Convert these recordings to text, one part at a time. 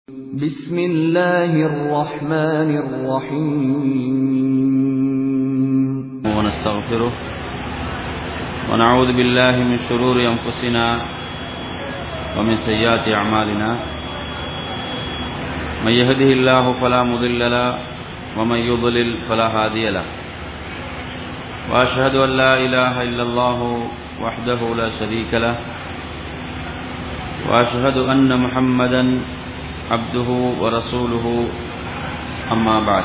بسم الله الرحمن الرحيم ونستغفره ونعوذ بالله من شرور أنفسنا ومن سيئات أعمالنا من يهده الله فلا مضل له ومن يضلل فلا هادي له وأشهد أن لا إله إلا الله وحده لا شريك له وأشهد أن محمدا عبده ورسوله أما بعد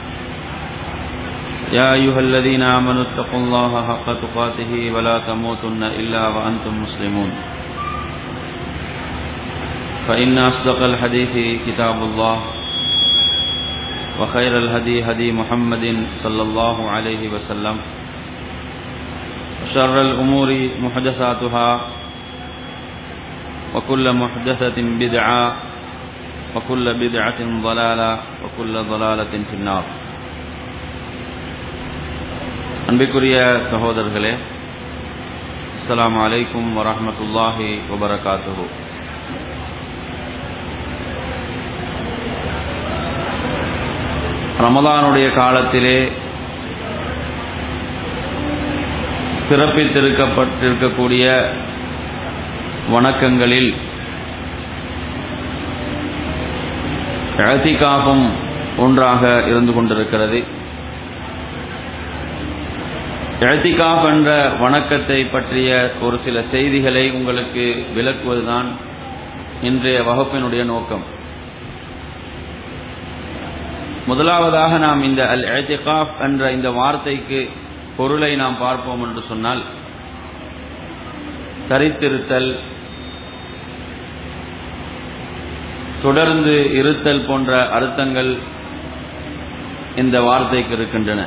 يا أيها الذين آمنوا اتقوا الله حق تقاته ولا تموتن إلا وأنتم مسلمون فإن أصدق الحديث كتاب الله وخير الهدي هدي محمد صلى الله عليه وسلم وشر الأمور محدثاتها وكل محدثة بدعة وكل بدعة ضلالة وكل ضلالة في النار அன்பிற்குரிய சகோதரர்களே அஸ்ஸலாமு அலைக்கும் வரஹ்மத்துல்லாஹி வபரகாத்துஹு ரமதானுடைய காலத்திலே சிறப்பித்திருக்கப்பட்டிருக்கக்கூடிய வணக்கங்களில் இழத்திகாப்பும் ஒன்றாக இருந்து கொண்டிருக்கிறது இழத்திகாப் என்ற வணக்கத்தை பற்றிய ஒரு சில செய்திகளை உங்களுக்கு விளக்குவதுதான் இன்றைய வகுப்பினுடைய நோக்கம் முதலாவதாக நாம் இந்த அல் இழத்திகாப் என்ற இந்த வார்த்தைக்கு பொருளை நாம் பார்ப்போம் என்று சொன்னால் தரித்திருத்தல் தொடர்ந்து இருத்தல் போன்ற அர்த்தங்கள் இந்த வார்த்தைக்கு இருக்கின்றன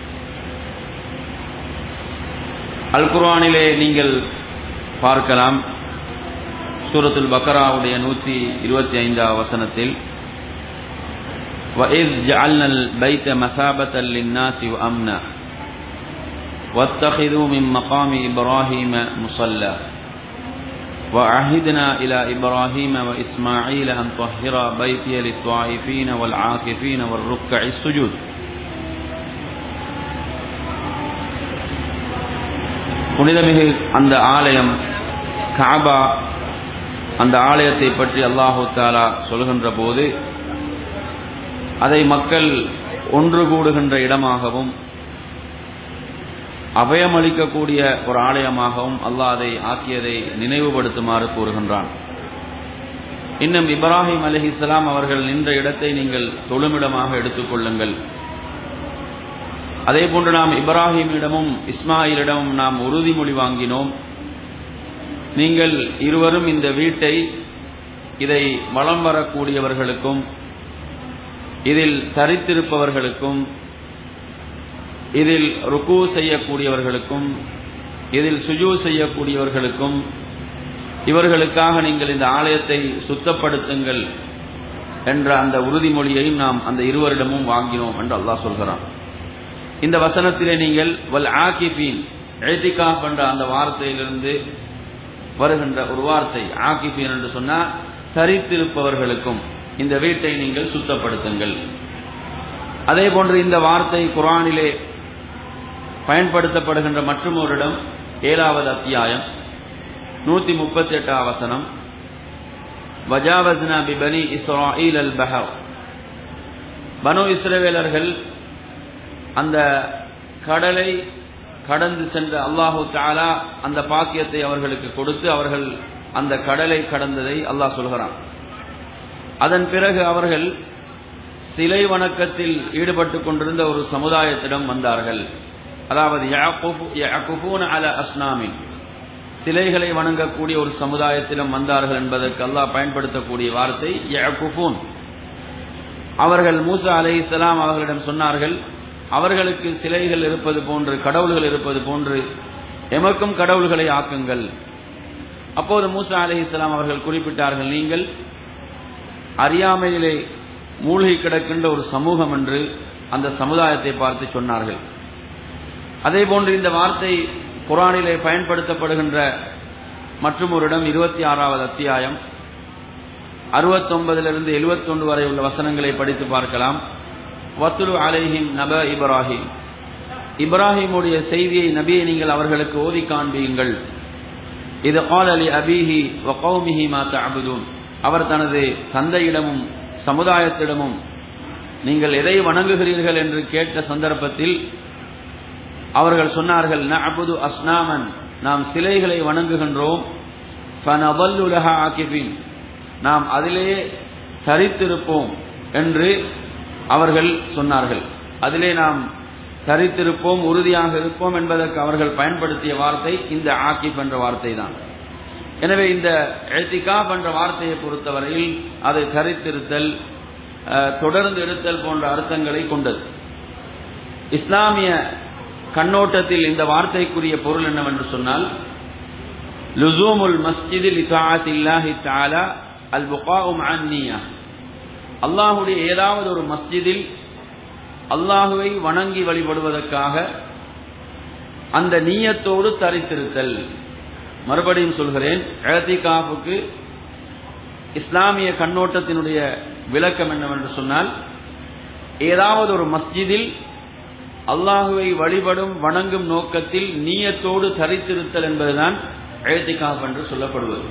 அல் குர்ஆனிலே நீங்கள் பார்க்கலாம் சூரத்துல் பக்கராவுடைய நூற்றி இருபத்தி ஐந்தாவது வசனத்தில் وَإِذْ جَعَلْنَا الْبَيْتَ مَثَابَةً لِلنَّاسِ وَأَمْنًا وَاتَّخِذُوا مِن مَّقَامِ إِبْرَاهِيمَ مُصَلًّى وعهدنا إلى إبراهيم وإسماعيل أن طهر بيتي للطائفين والعاكفين والركع السجود புனிதமிகு அந்த ஆலயம் காபா அந்த ஆலயத்தை பற்றி அல்லாஹு தாலா சொல்கின்ற போது அதை மக்கள் ஒன்று கூடுகின்ற இடமாகவும் அபயமளிக்கக்கூடிய ஒரு ஆலயமாகவும் அல்லாஹ் அதை ஆக்கியதை நினைவுபடுத்துமாறு கூறுகின்றான் இன்னும் இப்ராஹிம் அலி இஸ்லாம் அவர்கள் நின்ற இடத்தை நீங்கள் தொழுமிடமாக எடுத்துக்கொள்ளுங்கள் அதே போன்று நாம் இப்ராஹிமிடமும் இஸ்மாயிலிடமும் நாம் உறுதிமொழி வாங்கினோம் நீங்கள் இருவரும் இந்த வீட்டை இதை வளம் வரக்கூடியவர்களுக்கும் இதில் தரித்திருப்பவர்களுக்கும் இதில் ருக்கு செய்யக்கூடியவர்களுக்கும் இதில் சுஜு செய்யக்கூடியவர்களுக்கும் இவர்களுக்காக நீங்கள் இந்த ஆலயத்தை சுத்தப்படுத்துங்கள் என்ற அந்த உறுதிமொழியையும் நாம் அந்த இருவரிடமும் வாங்கினோம் என்று அல்லாஹ் சொல்கிறான் இந்த வசனத்திலே நீங்கள் வல் ஆகிபீன் எழுத்திகாப் என்ற அந்த வார்த்தையிலிருந்து வருகின்ற ஒரு வார்த்தை ஆகிபீன் என்று சொன்னால் தரித்திருப்பவர்களுக்கும் இந்த வீட்டை நீங்கள் சுத்தப்படுத்துங்கள் அதே போன்று இந்த வார்த்தை குரானிலே பயன்படுத்தப்படுகின்ற மற்றும் ஒரு இடம் ஏழாவது அத்தியாயம் நூத்தி முப்பத்தி எட்டாம் வசனம் வஜாவஸ்னா பிபனி இஸ்ராயில் அல் பஹவ் பனு இஸ்ரவேலர்கள் அந்த கடலை கடந்து சென்ற அல்லாஹு தாலா அந்த பாக்கியத்தை அவர்களுக்கு கொடுத்து அவர்கள் அந்த கடலை கடந்ததை அல்லாஹ் சொல்கிறான் அதன் பிறகு அவர்கள் சிலை வணக்கத்தில் ஈடுபட்டு கொண்டிருந்த ஒரு சமுதாயத்திடம் வந்தார்கள் அதாவது அல அஸ்னாமின் சிலைகளை வணங்கக்கூடிய ஒரு சமுதாயத்திடம் வந்தார்கள் என்பதற்கு அல்லாஹ் பயன்படுத்தக்கூடிய வார்த்தை யகுஃபூன் அவர்கள் மூசா அலை இஸ்லாம் அவர்களிடம் சொன்னார்கள் அவர்களுக்கு சிலைகள் இருப்பது போன்று கடவுள்கள் இருப்பது போன்று எமக்கும் கடவுள்களை ஆக்குங்கள் அப்போது மூசா அலை இஸ்லாம் அவர்கள் குறிப்பிட்டார்கள் நீங்கள் அறியாமையிலே மூழ்கி கிடக்கின்ற ஒரு சமூகம் என்று அந்த சமுதாயத்தை பார்த்து சொன்னார்கள் அதே போன்று இந்த வார்த்தை குரானிலே பயன்படுத்தப்படுகின்ற மற்றும் ஒரு இடம் இருபத்தி ஆறாவது அத்தியாயம் அறுபத்தொன்பதிலிருந்து எழுபத்தொன்று வரை உள்ள வசனங்களை படித்து பார்க்கலாம் வத்துலு அலைஹிம் நப இப்ராஹிம் இப்ராஹிமுடைய செய்தியை நபியை நீங்கள் அவர்களுக்கு ஓதி காண்பியுங்கள் இது கால் அலி அபிஹி வகௌமிஹி மா தஅபுதூன் அவர் தனது தந்தையிடமும் சமுதாயத்திடமும் நீங்கள் எதை வணங்குகிறீர்கள் என்று கேட்ட சந்தர்ப்பத்தில் அவர்கள் சொன்னார்கள் நஅபுது அஸ்னாமன் நாம் சிலைகளை வணங்குகின்றோம் ஃபனபல்லு லஹா ஆகிபின் நாம் அதிலே தரித்திருப்போம் என்று அவர்கள் சொன்னார்கள் அதிலே நாம் தரித்திருப்போம் உறுதியாக இருப்போம் என்பதற்கு அவர்கள் பயன்படுத்திய வார்த்தை இந்த ஆக்கிப் என்ற வார்த்தை தான் எனவே இந்த எழுத்திகாப் என்ற வார்த்தையை பொறுத்தவரையில் அது தரித்திருத்தல் தொடர்ந்து எடுத்தல் போன்ற அர்த்தங்களை கொண்டது இஸ்லாமிய கண்ணோட்டத்தில் இந்த வார்த்தைக்குரிய பொருள் என்னவென்று சொன்னால் லுசூமுல் மஸ்ஜிதில் இத்தாத்தில்லாஹி தாலா அல் புகாவும் அந்நியா அல்லாஹுடைய ஏதாவது ஒரு மஸ்ஜிதில் அல்லாஹுவை வணங்கி வழிபடுவதற்காக அந்த நீயத்தோடு தரித்திருத்தல் மறுபடியும் சொல்கிறேன் எழுத்திகாப்புக்கு இஸ்லாமிய கண்ணோட்டத்தினுடைய விளக்கம் என்னவென்று சொன்னால் ஏதாவது ஒரு மஸ்ஜிதில் அல்லாஹுவை வழிபடும் வணங்கும் நோக்கத்தில் நீயத்தோடு தரித்திருத்தல் என்பதுதான் எழுத்திகாப் என்று சொல்லப்படுவது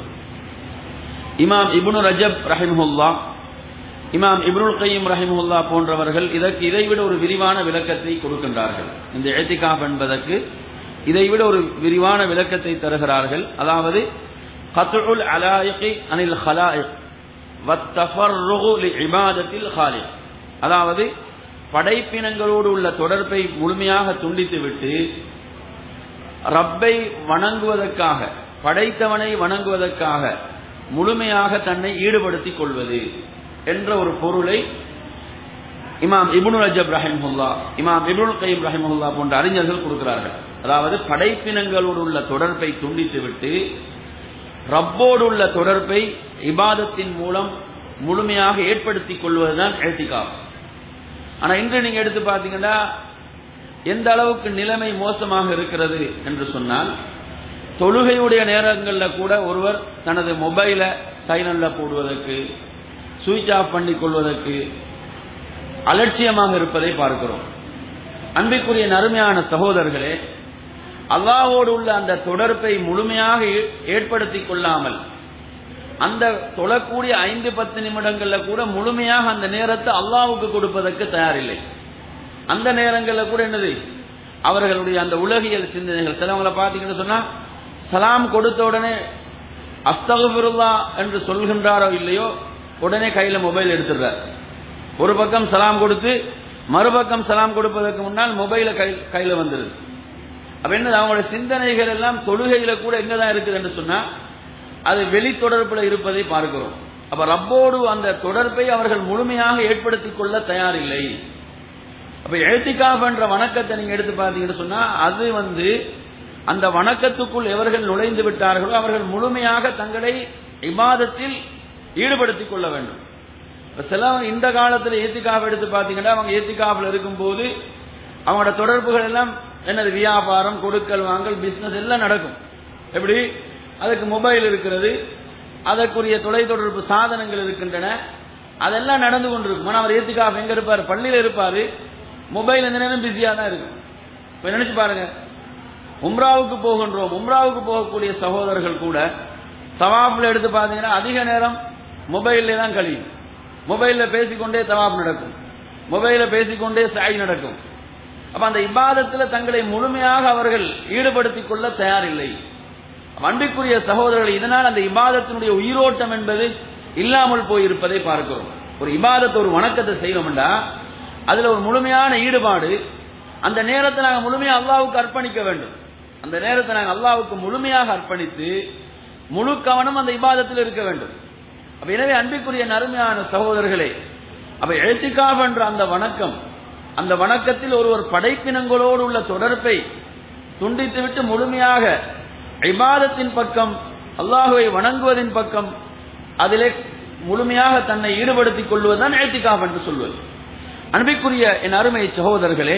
இமாம் இபுனு ரஜப் ரஹிமுல்லா இமாம் இப்ருல் கையம் ரஹிமுல்லா போன்றவர்கள் இதற்கு இதைவிட ஒரு விரிவான விளக்கத்தை கொடுக்கின்றார்கள் இந்த எழுத்திகாப் என்பதற்கு இதைவிட ஒரு விரிவான விளக்கத்தை தருகிறார்கள் அதாவது கத்துல் அலாயகி அனில் ஹலாயிக் வத்தஃபர்ருகு லி இபாதத்தில் ஹாலிக் அதாவது படைப்பினங்களோடு உள்ள தொடர்பை முழுமையாக துண்டித்துவிட்டு ரப்பை வணங்குவதற்காக படைத்தவனை வணங்குவதற்காக முழுமையாக தன்னை ஈடுபடுத்திக் கொள்வது என்ற ஒரு பொருளை இமாம் இபுனு ரஜப் ரஹிமுல்லா இமாம் இபுல் கைம் ரஹிமுல்லா போன்ற அறிஞர்கள் கொடுக்கிறார்கள் அதாவது படைப்பினங்களோடு உள்ள தொடர்பை துண்டித்துவிட்டு ரப்போடு உள்ள தொடர்பை இபாதத்தின் மூலம் முழுமையாக ஏற்படுத்திக் கொள்வதுதான் எழுத்திகாப் ஆனா இன்று நீங்க எடுத்து பாத்தீங்கன்னா எந்த அளவுக்கு நிலைமை மோசமாக இருக்கிறது என்று சொன்னால் தொழுகையுடைய நேரங்களில் கூட ஒருவர் தனது மொபைலை சைலண்ட்ல போடுவதற்கு சுவிட்ச் ஆஃப் பண்ணி கொள்வதற்கு அலட்சியமாக இருப்பதை பார்க்கிறோம் அன்பிற்குரிய நறுமையான சகோதரர்களே அல்லாவோடு உள்ள அந்த தொடர்பை முழுமையாக ஏற்படுத்திக் கொள்ளாமல் அந்த தொழக்கூடிய ஐந்து பத்து நிமிடங்கள்ல கூட முழுமையாக அந்த நேரத்தை அல்லாவுக்கு கொடுப்பதற்கு தயாரில்லை அந்த நேரங்களில் கூட என்னது அவர்களுடைய அந்த உலகியல் சிந்தனைகள் சிலவங்களை பார்த்தீங்கன்னு சொன்னா சலாம் கொடுத்த உடனே அஸ்தகுபிருல்லா என்று சொல்கின்றாரோ இல்லையோ உடனே கையில மொபைல் எடுத்துடுறார் ஒரு பக்கம் சலாம் கொடுத்து மறுபக்கம் சலாம் கொடுப்பதற்கு முன்னால் மொபைல கை கையில வந்துருது அப்ப என்ன அவங்களோட சிந்தனைகள் எல்லாம் தொழுகையில கூட எங்கதான் இருக்குது என்று சொன்னா அது வெளி தொடர்புல இருப்பதை பார்க்கிறோம் அப்ப ரப்போடு அந்த தொடர்பை அவர்கள் முழுமையாக ஏற்படுத்திக் கொள்ள தயாரில்லை அப்ப எழுத்திக்காப் என்ற வணக்கத்தை நீங்க எடுத்து பார்த்தீங்கன்னு சொன்னா அது வந்து அந்த வணக்கத்துக்குள் எவர்கள் நுழைந்து விட்டார்களோ அவர்கள் முழுமையாக தங்களை இபாதத்தில் ஈடுபடுத்திக் கொள்ள வேண்டும் சில இந்த காலத்தில் ஏத்திக்காப் எடுத்து பார்த்தீங்கன்னா அவங்க ஏத்திக்காப்பில் இருக்கும்போது அவங்களோட தொடர்புகள் எல்லாம் என்னது வியாபாரம் கொடுக்கல் வாங்கல் பிசினஸ் எல்லாம் நடக்கும் எப்படி அதுக்கு மொபைல் இருக்கிறது அதற்குரிய தொலைத்தொடர்பு சாதனங்கள் இருக்கின்றன அதெல்லாம் நடந்து கொண்டிருக்கும் ஆனால் அவர் ஏத்துக்காக எங்க இருப்பார் பள்ளியில் இருப்பாரு மொபைல் எந்த நேரம் பிஸியா தான் இருக்கும் இப்ப நினைச்சு பாருங்க உம்ராவுக்கு போகின்றோம் உம்ராவுக்கு போகக்கூடிய சகோதரர்கள் கூட தவாப்ல எடுத்து பார்த்தீங்கன்னா அதிக நேரம் மொபைல்ல தான் கழியும் மொபைல்ல பேசிக்கொண்டே தவாப் நடக்கும் மொபைல்ல பேசிக்கொண்டே சாய் நடக்கும் அப்ப அந்த இபாதத்துல தங்களை முழுமையாக அவர்கள் ஈடுபடுத்திக் கொள்ள தயாரில்லை அன்பிற்குரிய சகோதரர்கள் இதனால் அந்த இபாதத்தினுடைய உயிரோட்டம் என்பது இல்லாமல் போயிருப்பதை பார்க்கிறோம் ஒரு இபாதத்தை ஒரு வணக்கத்தை செய்யணும்டா அதுல ஒரு முழுமையான ஈடுபாடு அந்த நேரத்தை நாங்கள் முழுமையாக அல்லாவுக்கு அர்ப்பணிக்க வேண்டும் அந்த நேரத்தை நாங்கள் அல்லாவுக்கு முழுமையாக அர்ப்பணித்து முழு கவனம் அந்த இபாதத்தில் இருக்க வேண்டும் அப்ப எனவே அன்பிற்குரிய நறுமையான சகோதரர்களே அப்ப எழுத்திக்காவ் என்ற அந்த வணக்கம் அந்த வணக்கத்தில் ஒருவர் படைப்பினங்களோடு உள்ள தொடர்பை துண்டித்துவிட்டு முழுமையாக இபாதத்தின் பக்கம் அல்லாஹுவை வணங்குவதின் பக்கம் அதிலே முழுமையாக தன்னை ஈடுபடுத்திக் கொள்வதுதான் எழுத்திக்காப் என்று சொல்வது அன்பிற்குரிய என் அருமை சகோதரர்களே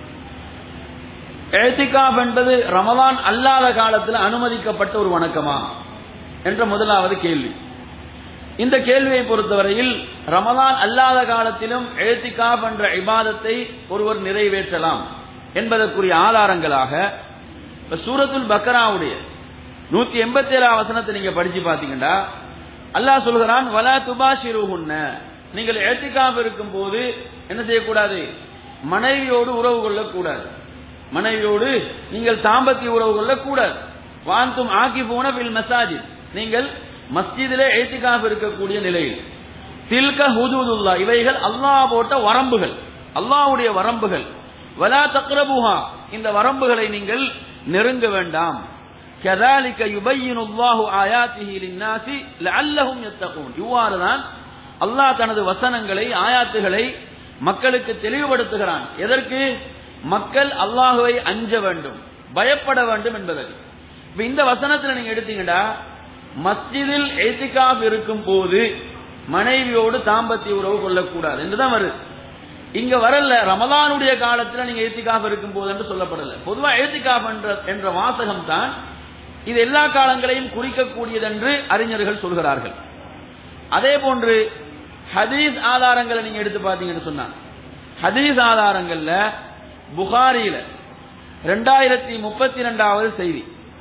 எழுத்திக்காப் என்பது ரமலான் அல்லாத காலத்தில் அனுமதிக்கப்பட்ட ஒரு வணக்கமா என்ற முதலாவது கேள்வி இந்த கேள்வியை பொறுத்தவரையில் ரமதான் அல்லாத காலத்திலும் எழுத்திகாப் என்ற இபாதத்தை ஒருவர் நிறைவேற்றலாம் என்பதற்குரிய ஆதாரங்களாக இப்ப சூரத்துல் பக்கராவுடைய நூத்தி எண்பத்தி ஏழாம் வசனத்தை நீங்க படிச்சு பாத்தீங்கன்னா அல்லாஹ் சொல்கிறான் வலா துபாஷிருஹுன்ன நீங்கள் ஏத்திகாப் இருக்கும் போது என்ன செய்யக்கூடாது மனைவியோடு உறவு கொள்ளக்கூடாது மனைவியோடு நீங்கள் தாம்பத்திய உறவு கொள்ளக்கூடாது வாந்தும் ஆக்கி போன பில் மசாஜித் நீங்கள் மஸ்ஜிதிலே ஏத்திகாப் இருக்கக்கூடிய நிலையில் தில்க ஹுதூதுல்லா இவைகள் அல்லாஹ் போட்ட வரம்புகள் அல்லாஹ்வுடைய வரம்புகள் வலா தக்ரபுஹா இந்த வரம்புகளை நீங்கள் நெருங்க வேண்டாம் كذلك يبين الله آياته للناس لعلهم يتقون இவ்வாறுதான் அல்லாஹ் தனது வசனங்களை ஆயாத்துகளை மக்களுக்கு தெளிவுபடுத்துகிறான் எதற்கு மக்கள் அல்லாஹுவை அஞ்ச வேண்டும் பயப்பட வேண்டும் என்பதற்கு இப்ப இந்த வசனத்துல நீங்க எடுத்தீங்கன்னா மஸ்ஜிதில் ஏத்திகாப் இருக்கும் போது மனைவியோடு தாம்பத்திய உறவு கொள்ளக்கூடாது என்றுதான் வருது இங்க வரல ரமலானுடைய காலத்துல நீங்க ஏத்திகாப் இருக்கும் போது என்று சொல்லப்படல பொதுவா ஏத்திகாப் என்ற என்ற வாசகம் தான் இது எல்லா காலங்களையும் குறிக்கக்கூடியது என்று அறிஞர்கள் சொல்கிறார்கள் அதே போன்று ஹதீஸ் ஆதாரங்களை நீங்க எடுத்து பார்த்தீங்கன்னு சொன்னா ஹதீஸ் ஆதாரங்கள்ல புகாரியில ரெண்டாயிரத்தி முப்பத்தி ரெண்டாவது செய்தி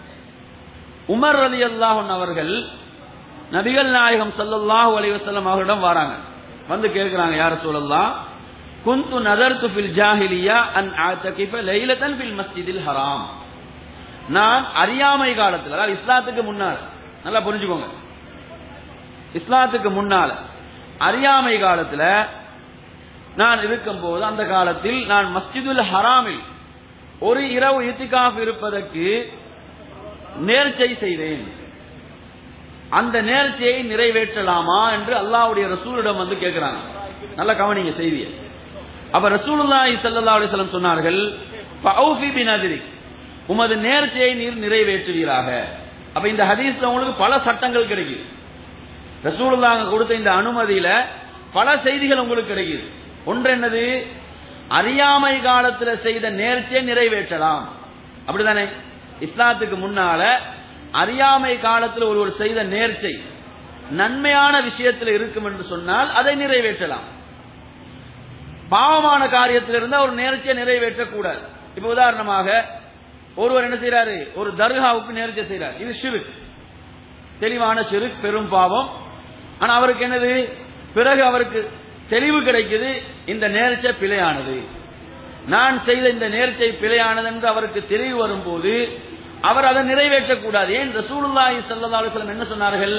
உமர் ரலி அல்லாஹன் அவர்கள் நபிகள் நாயகம் ஸல்லல்லாஹு அலைஹி வஸல்லம் அவர்களிடம் வராங்க வந்து கேட்கிறாங்க யார சொல்லலாம் குந்து நதர்து ஃபில் ஜாஹிலியா அன் ஆதகிஃப லைலத்தன் ஃபில் மஸ்ஜிதில் ஹராம் நான் அறியாமை காலத்தில் அதாவது இஸ்லாத்துக்கு முன்னால நல்லா புரிஞ்சுக்கோங்க இஸ்லாத்துக்கு முன்னால அறியாமை காலத்துல நான் இருக்கும்போது அந்த காலத்தில் நான் மஸ்ஜிதுல் ஹராமில் ஒரு இரவு இத்திகாஃப் இருப்பதற்கு நேர்ச்சை செய்தேன் அந்த நேர்ச்சையை நிறைவேற்றலாமா என்று அல்லாஹ்வுடைய ரசூலிடம் வந்து கேட்கிறாங்க நல்ல கவனிங்க செய்தியை அப்ப ரசூலுல்லாஹி ஸல்லல்லாஹு அலைஹி வஸல்லம் சொன்னார்கள் ஃபௌஃபி பினதிரிக் உமது நேர்ச்சையை நீர் நிறைவேற்றுவீராக அப்ப இந்த ஹதீஸ்ல உங்களுக்கு பல சட்டங்கள் கிடைக்குது ரசூலுல்லாஹ் கொடுத்த இந்த அனுமதியில பல செய்திகள் உங்களுக்கு கிடைக்குது ஒன்று என்னது அறியாமை காலத்துல செய்த நேர்ச்சியை நிறைவேற்றலாம் அப்படிதானே இஸ்லாத்துக்கு முன்னால அறியாமை காலத்தில் ஒருவர் செய்த நேர்ச்சை நன்மையான விஷயத்தில் இருக்கும் என்று சொன்னால் அதை நிறைவேற்றலாம் பாவமான காரியத்தில் இருந்தால் ஒரு நேர்ச்சியை நிறைவேற்றக்கூடாது இப்ப உதாரணமாக ஒருவர் என்ன செய்யறாரு ஒரு தர்காவுக்கு நேர்ச்சை செய்யறாரு இது ஷிருக் தெளிவான ஷிருக் பெரும் பாவம் ஆனா அவருக்கு என்னது பிறகு அவருக்கு தெளிவு கிடைக்குது இந்த நேர்ச்சை பிழையானது நான் செய்த இந்த நேர்ச்சை பிழையானது என்று அவருக்கு தெளிவு வரும்போது அவர் அதை நிறைவேற்றக்கூடாது ஏன் ரசூலுல்லாஹி ஸல்லல்லாஹு அலைஹி வஸல்லம் என்ன சொன்னார்கள்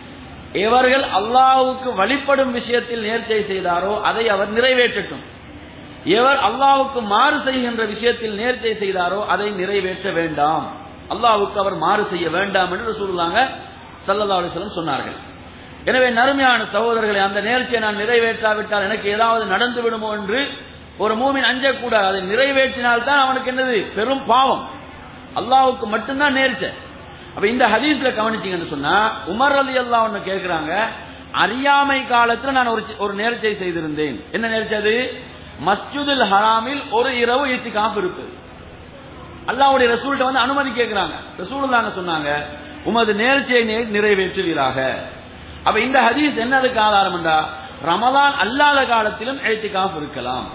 எவர்கள் அல்லாஹ்வுக்கு வழிபடும் விஷயத்தில் நேர்ச்சை செய்தாரோ அதை அவர் நிறைவேற்றட்டும் எவர் அல்லாஹ்வுக்கு மாறு செய்கின்ற விஷயத்தில் நேர்ச்சை செய்தாரோ அதை நிறைவேற்ற வேண்டாம் அல்லாஹ்வுக்கு அவர் மாறு செய்ய வேண்டாம் என்று ரசூலுல்லாஹ் ஸல்லல்லாஹு அலைஹி வஸல்லம் சொன்னார்கள் எனவே நறுமையான சகோதரர்களை அந்த நேர்ச்சியை நான் நிறைவேற்றாவிட்டால் எனக்கு ஏதாவது நடந்து விடுமோ என்று ஒரு மூமின் அஞ்சக்கூடாது அதை நிறைவேற்றினால் தான் அவனுக்கு என்னது பெரும் பாவம் அல்லாவுக்கு மட்டும்தான் நேர்ச்சை அப்ப இந்த ஹதீஸ்ல கவனிச்சீங்கன்னு சொன்னா உமர் அலி அல்லா ஒன்னு கேட்கிறாங்க அறியாமை காலத்துல நான் ஒரு ஒரு நேர்ச்சை செய்திருந்தேன் என்ன நேர்ச்சை அது மஸ்ஜிதுல் ஹராமில் ஒரு இரவு இத்திகாப் இருப்பு அல்லாவுடைய ரசூல்கிட்ட வந்து அனுமதி கேட்கிறாங்க ரசூல் தாங்க சொன்னாங்க உமது நேர்ச்சியை நிறைவேற்றுவீராக அப்ப இந்த ஹதீஸ் என்னதுக்கு ஆதாரம் என்றா ரமதான் அல்லாத காலத்திலும் எழுத்திகாஃப் இருக்கலாம்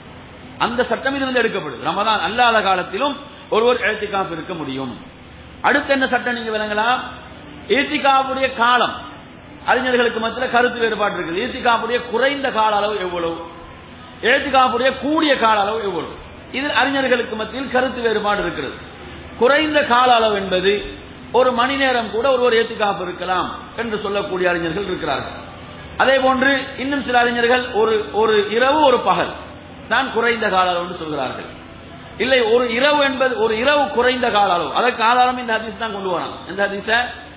அந்த சட்டம் இருந்து எடுக்கப்படுது ரமதான் அல்லாத காலத்திலும் ஒருவர் எழுத்திகாஃப் இருக்க முடியும் அடுத்து என்ன சட்டம் நீங்க விளங்கலாம் ஈத்திகாவுடைய காலம் அறிஞர்களுக்கு மத்தியில் கருத்து வேறுபாடு இருக்குது ஈத்திகாவுடைய குறைந்த கால அளவு எவ்வளவு எழுத்திகாவுடைய கூடிய கால அளவு எவ்வளவு இதில் அறிஞர்களுக்கு மத்தியில் கருத்து வேறுபாடு இருக்கிறது குறைந்த கால அளவு என்பது ஒரு மணி நேரம் கூட ஒருவர் ஏத்துக்காப்பு இருக்கலாம் என்று சொல்லக்கூடிய அறிஞர்கள் இருக்கிறார்கள் அதே போன்று இன்னும் சில அறிஞர்கள் ஒரு ஒரு இரவு ஒரு பகல் தான் குறைந்த கால அளவு என்று சொல்கிறார்கள் இல்லை ஒரு இரவு என்பது ஒரு இரவு குறைந்த கால அளவு அதற்கு ஆதாரம் இந்த ஹதீஸ் தான் கொண்டு வராங்க இந்த ஹதீஸ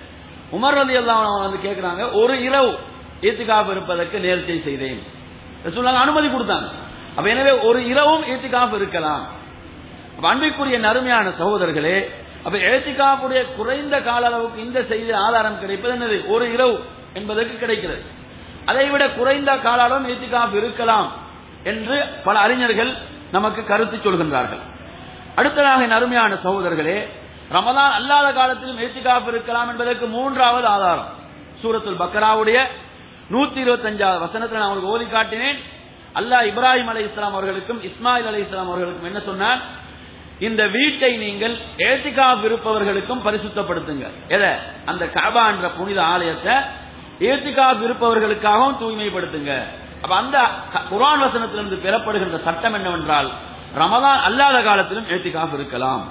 உமர் அலி எல்லாம் வந்து கேட்கிறாங்க ஒரு இரவு ஏத்துக்காப்பு இருப்பதற்கு நேர்ச்சை செய்தேன் சொன்னாங்க அனுமதி கொடுத்தாங்க அப்ப எனவே ஒரு இரவும் ஏத்துக்காப்பு இருக்கலாம் அப்ப அன்பிற்குரிய நறுமையான சகோதரர்களே அப்ப ஏத்திகாப்புடைய குறைந்த கால அளவுக்கு இந்த செய்தி ஆதாரம் கிடைப்பது என்னது ஒரு இரவு என்பதற்கு கிடைக்கிறது அதை விட குறைந்த கால அளவும் ஏத்திகாப் இருக்கலாம் என்று பல அறிஞர்கள் நமக்கு கருத்து சொல்கின்றார்கள் அடுத்ததாக என் அருமையான சகோதரர்களே ரமதான் அல்லாத காலத்திலும் ஏத்திகாப் இருக்கலாம் என்பதற்கு மூன்றாவது ஆதாரம் சூரத்துல் பக்கராவுடைய நூத்தி இருபத்தஞ்சாவது வசனத்தில் நான் உங்களுக்கு ஓதி காட்டினேன் அல்லாஹ் இப்ராஹிம் அலை இஸ்லாம் அவர்களுக்கும் இஸ்மாயில் அலை இஸ்லாம் அவர்களுக்கும் என்ன சொன்னான் இந்த வீட்டை நீங்கள் ஏத்திகாப் இருப்பவர்களுக்கும் பரிசுத்தப்படுத்துங்க எதை அந்த காபா என்ற புனித ஆலயத்தை ஏத்திகாப் இருப்பவர்களுக்காகவும் தூய்மைப்படுத்துங்க அப்ப அந்த க- குர்ஆன் வசனத்திலிருந்து பெறப்படுகின்ற சட்டம் என்னவென்றால் ரமதான் அல்லாத காலத்திலும் ஏத்திகாப் இருக்கலாம்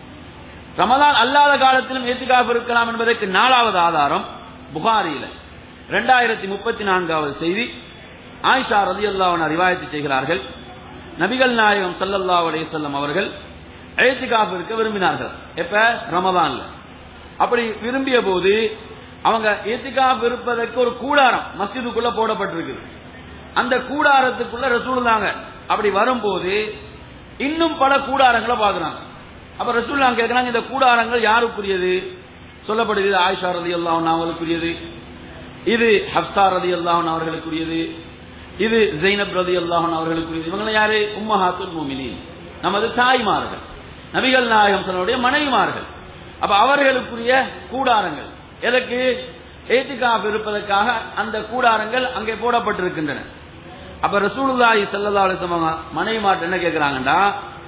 ரமதான் அல்லாத காலத்திலும் ஏத்திகாப் இருக்கலாம் என்பதற்கு நாலாவது ஆதாரம் புகாரியில இரண்டாயிரத்தி முப்பத்தி நான்காவது செய்தி ஆயிஷா ரலியல்லாஹு ரிவாயத்து செய்கிறார்கள் நபிகள் நாயகம் ஸல்லல்லாஹு அலைஹி வஸல்லம் அவர்கள் ஏத்திகாப் இருக்க விரும்பினார்கள் எப்ப ரமதான்ல அப்படி விரும்பிய போது அவங்க ஏத்திகாப் இருப்பதற்கு ஒரு கூடாரம் மஸ்ஜிதுக்குள்ள போடப்பட்டிருக்கு அந்த கூடாரத்துக்குள்ள ரசூலுல்லாங்க அப்படி வரும்போது இன்னும் பல கூடாரங்களை பார்க்கறாங்க அப்ப ரசூலுல்லாங்க கேட்கறாங்க இந்த கூடாரங்கள் யாருக்குரியது சொல்லப்படுகிறது ஆயிஷா ரலியல்லாஹு அவர்களுக்குரியது இது ஹப்சா ரலியல்லாஹு அவர்களுக்குரியது இது ஜெய்னப் ரலியல்லாஹு அவர்களுக்குரியது இவங்க யாரு உம்மஹாத்துல் முஃமினீன் நமது தாய்மார்கள் நபிகள் நாயகம் தன்னுடைய மனைவிமார்கள் அப்ப அவர்களுக்குரிய கூடாரங்கள் எதற்கு ஏத்திகாப் இருப்பதற்காக அந்த கூடாரங்கள் அங்கே போடப்பட்டிருக்கின்றன அப்ப ரசூலுல்லாஹி ஸல்லல்லாஹு அலைஹி வஸல்லம் மனைவிமார்ட்ட என்ன கேக்குறாங்கடா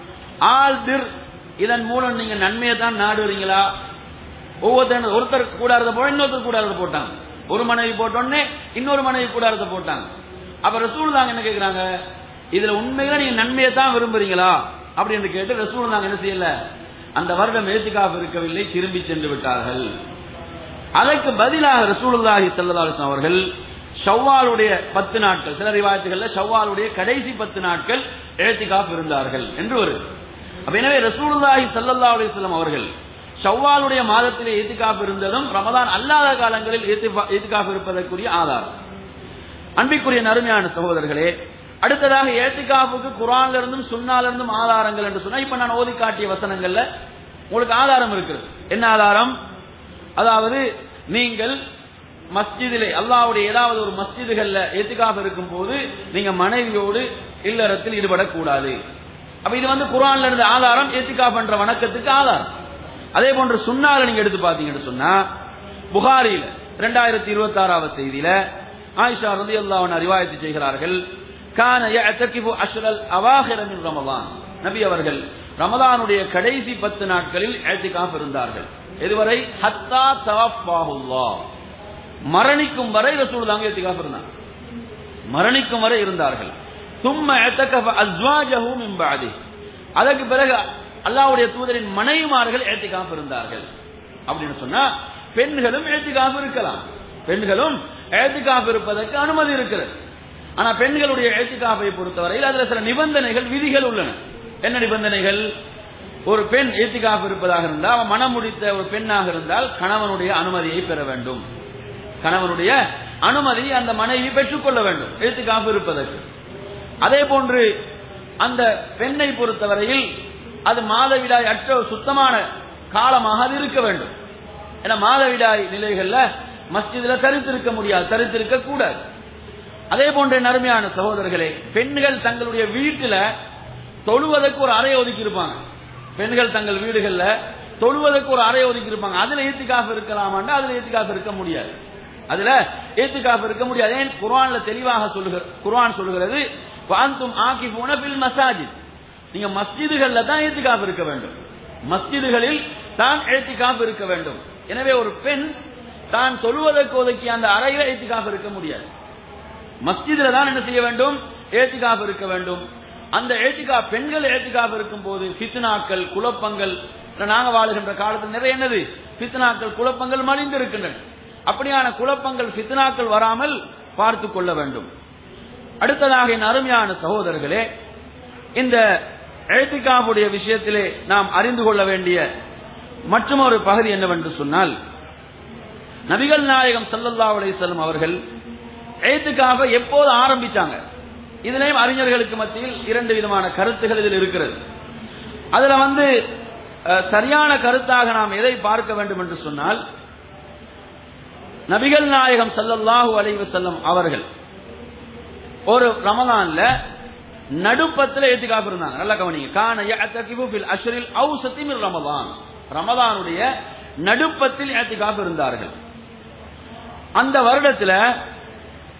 ஆல் திர் இதன் மூலம் நீங்க நன்மையை தான் நாடுறீங்களா ஒவ்வொருத்தர் ஒருத்தர் கூடாரத்தை போட இன்னொருத்தர் கூடாரத்தை போட்டாங்க ஒரு மனைவி போட்டோடனே இன்னொரு மனைவி கூடாரத்தை போட்டாங்க அப்ப ரசூலுல்லாஹ் என்ன கேக்குறாங்க இதுல உண்மையில நீங்க நன்மையை தான் விரும்புறீங்களா அப்படின்னு கேட்டு ரசூலுல்லாஹ் என்ன செய்யல அந்த வருடம் ஏத்திகாப் இருக்கவில்லை திரும்பி சென்று விட்டார்கள் அதற்கு பதிலாக ரசூலுல்லாஹி ஸல்லல்லாஹு அலைஹி வஸல்லம் அவர்கள் ஷவ்வாலுடைய பத்து நாட்கள் சில ரிவாயத்துகள்ல ஷவ்வாலுடைய கடைசி பத்து நாட்கள் ஏத்திகாப் இருந்தார்கள் என்று வருது அப்ப எனவே ரசூலுல்லாஹி ஸல்லல்லாஹு அலைஹி வஸல்லம் அவர்கள் ஷவ்வாலுடைய மாதத்திலே ஏத்திகாப் இருந்ததும் ரமதான் அல்லாத காலங்களில் ஏத்திஃபா- ஏத்திகாப் இருப்பதற்குரிய ஆதாரம் அன்பிற்குரிய நறுமையான சகோதரர்களே அடுத்ததாக ஏத்திகாப்புக்கு குரான்ல இருந்தும் சுன்னால இருந்தும் ஆதாரங்கள் என்று சொன்னா இப்ப நான் ஓதி காட்டிய வசனங்கள்ல உங்களுக்கு ஆதாரம் இருக்கிறது என்ன ஆதாரம் அதாவது நீங்கள் மஸ்ஜிதிலே அல்லாஹ்வுடைய ஏதாவது ஒரு மஸ்ஜிதுகள்ல ஏத்திகாப் இருக்கும் போது நீங்க மனைவியோடு இல்லறத்தில் ஈடுபடக்கூடாது அப்ப இது வந்து குரான்ல இருந்த ஆதாரம் ஏத்திகாப் என்ற வணக்கத்துக்கு ஆதாரம் அதே போன்று சுன்னால நீங்க எடுத்து பாத்தீங்கன்னு சொன்னா புகாரியில இரண்டாயிரத்தி இருபத்தி ஆறாவது செய்தியில ஆயிஷா ரலியல்லாஹு அன்ஹா ரிவாயத்து செய்கிறார்கள் கான யஅதகிபு அஷ்ரல் அவாஹிர மின் ரமலான் நபி அவர்கள் ரமலானுடைய கடைசி பத்து நாட்களில் இஅ்திகாஃப் இருந்தார்கள் இதுவரை ஹத்தா தவஃபாஹுல்லாஹ் மரணிக்கும் வரை ரசூலுல்லாஹ் இஅ்திகாஃப் இருந்தாங்க மரணிக்கும் வரை இருந்தார்கள் சும்ம இஅ்தகஃப அஸ்வாஜஹு மின் பஅதி அதற்கு பிறகு அல்லாஹ்வுடைய தூதரின் மனைவிமார்கள் இஅ்திகாஃப் இருந்தார்கள் அப்படின்னு சொன்னா பெண்களும் இஅ்திகாஃப் இருக்கலாம் பெண்களும் இஅ்திகாஃப் இருப்பதற்கு அனுமதி இருக்கிறது ஆனா பெண்களுடைய இஅ்திகாஃபை பொறுத்தவரையில் அதுல சில நிபந்தனைகள் விதிகள் உள்ளன என்ன நிபந்தனைகள் ஒரு பெண் இஅ்திகாஃப் இருப்பதாக இருந்தால் அவன் மனம் முடித்த ஒரு பெண்ணாக இருந்தால் கணவனுடைய அனுமதியை பெற வேண்டும் கணவனுடைய அனுமதி அந்த மனைவி பெற்றுக்கொள்ள வேண்டும் இஅ்திகாஃப் இருப்பதற்கு அதே போன்று அந்த பெண்ணை பொறுத்தவரையில் அது மாதவிடாய் அற்ற ஒரு சுத்தமான காலமாக அது இருக்க வேண்டும் ஏன்னா மாதவிடாய் நிலைகள்ல மஸ்ஜிதுல தரித்திருக்க முடியாது தரித்திருக்க கூடாது அதே போன்ற நறுமையான சகோதரர்களே பெண்கள் தங்களுடைய வீட்டுல தொழுவதற்கு ஒரு அறை ஒதுக்கி இருப்பாங்க பெண்கள் தங்கள் வீடுகள்ல தொழுவதற்கு ஒரு அறை ஒதுக்கி இருப்பாங்க அதுல ஏத்திகாஃப் இருக்கலாமாண்டா அதுல ஏத்திகாஃப் இருக்க முடியாது அதுல ஏத்திகாஃப் இருக்க முடியாது ஏன் குர்ஆன்ல தெளிவாக சொல்லுகிற குர்ஆன் சொல்லுகிறது வாந்தும் ஆகிஃபூன பில் மசாஜித் நீங்க மஸ்ஜிதுகள்ல தான் ஏத்திகாஃப் இருக்க வேண்டும் மஸ்ஜிதுகளில் தான் ஏத்திகாஃப் இருக்க வேண்டும் எனவே ஒரு பெண் தான் சொல்வதற்கு ஒதுக்கிய அந்த அறையில ஏத்திகாஃப் இருக்க முடியாது மஸ்ஜிதுல தான் என்ன செய்ய வேண்டும் ஏத்திகாஃப் இருக்க வேண்டும் அந்த ஏத்திகா பெண்கள் ஏத்திகாஃப் இருக்கும் போது ஃபித்னாக்கள் குழப்பங்கள் நாங்க வாழுகின்ற காலத்தில் நிறைய என்னது ஃபித்னாக்கள் குழப்பங்கள் மலிந்து இருக்கின்றன அப்படியான குழப்பங்கள் ஃபித்னாக்கள் வராமல் பார்த்து கொள்ள வேண்டும் அடுத்ததாக என் அருமையான சகோதரர்களே இந்த எழுத்திகாவுடைய விஷயத்திலே நாம் அறிந்து கொள்ள வேண்டிய மற்றொரு பகுதி என்னவென்று சொன்னால் நபிகள் நாயகம் ஸல்லல்லாஹு அலைஹி வஸல்லம் அவர்கள் எழுத்துக்காக எப்போது ஆரம்பிச்சாங்க இதுலயும் அறிஞர்களுக்கு மத்தியில் இரண்டு விதமான கருத்துகள் இதில் இருக்கிறது அதுல வந்து அஹ், சரியான கருத்தாக நாம் எதை பார்க்க வேண்டும் என்று சொன்னால் நபிகள் நாயகம் ஸல்லல்லாஹு அலைஹி வஸல்லம் அவர்கள் ஒரு ரமலான்ல நடுப்பத்துல ஏத்திகாப் இருந்தாங்க நல்லா கவனிங்க கான யஅதகிபு ஃபில் அஷ்ரில் அவ்ஸதி மின் ரமலான் ரமலானுடைய நடுப்பத்தில் ஏத்திகாப் இருந்தார்கள் அந்த வருடத்துல